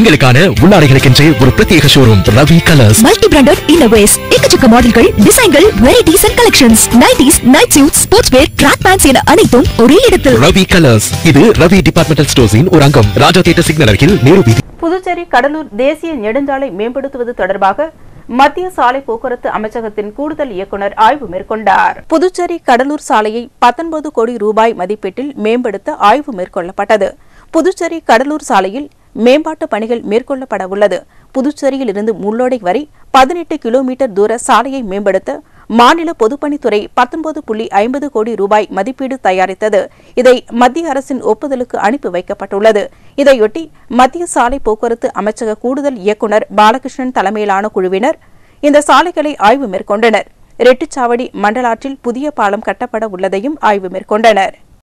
பெண்களுக்கான உள்ளாடைகளுக்கென்றே ஒரு பிரத்யேக showroom Ravi colours multi branded இன்னோவேஸ் எக்கச்சக்க மாடல்கள் டிசைன்கள் varieties and collections nighties night suit sports wear track pants என அனைத்தும் ஒரே இடத்தில் ரவி கலர்ஸ் இது ரவி டிபார்ட்மெண்டல் ஸ்டோர்ஸின் ஒரு அங்கம் ராஜா தியேட்டர் சிக்னல் அருகில் நேரு வீதி புதுச்சேரி கடலூர் தேசிய நெடுஞ்சாலை மேம்படுத்துவது தொடர்பாக மத்திய சாலை போக்குவரத்து அமைச்சகத்தின் கூடுதல் இயக்குனர் ஆய்வு மேற்கொண்டார் புதுச்சேரி கடலூர் சாலையை பத்தொன்பது கோடி ரூபாய் மதிப்பீட்டில் மேம்படுத்த ஆய்வு மேற்கொள்ளப்பட்டது புதுச்சேரி கடலூர் சாலையில் மேம்பாட்டு பணிகள் மேற்கொள்ளப்பட உள்ளது புதுச்சேரியில் இருந்து முள்ளோடை வரை பதினெட்டு கிலோமீட்டர் தூர சாலையை மேம்படுத்த மாநில பொதுப்பணித்துறை பத்தொன்பது புள்ளி ஐம்பது கோடி ரூபாய் மதிப்பீடு தயாரித்தது இதை மத்திய அரசின் ஒப்புதலுக்கு அனுப்பி வைக்கப்பட்டுள்ளது இதையொட்டி மத்திய சாலை போக்குவரத்து அமைச்சக கூடுதல் இயக்குநர் பாலகிருஷ்ணன் தலைமையிலான குழுவினர் இந்த சாலைகளை ஆய்வு மேற்கொண்டனர் ரெட்டிச்சாவடி மண்டலாற்றில் புதிய பாலம் கட்டப்பட உள்ளதையும் ஆய்வு மேற்கொண்டனர்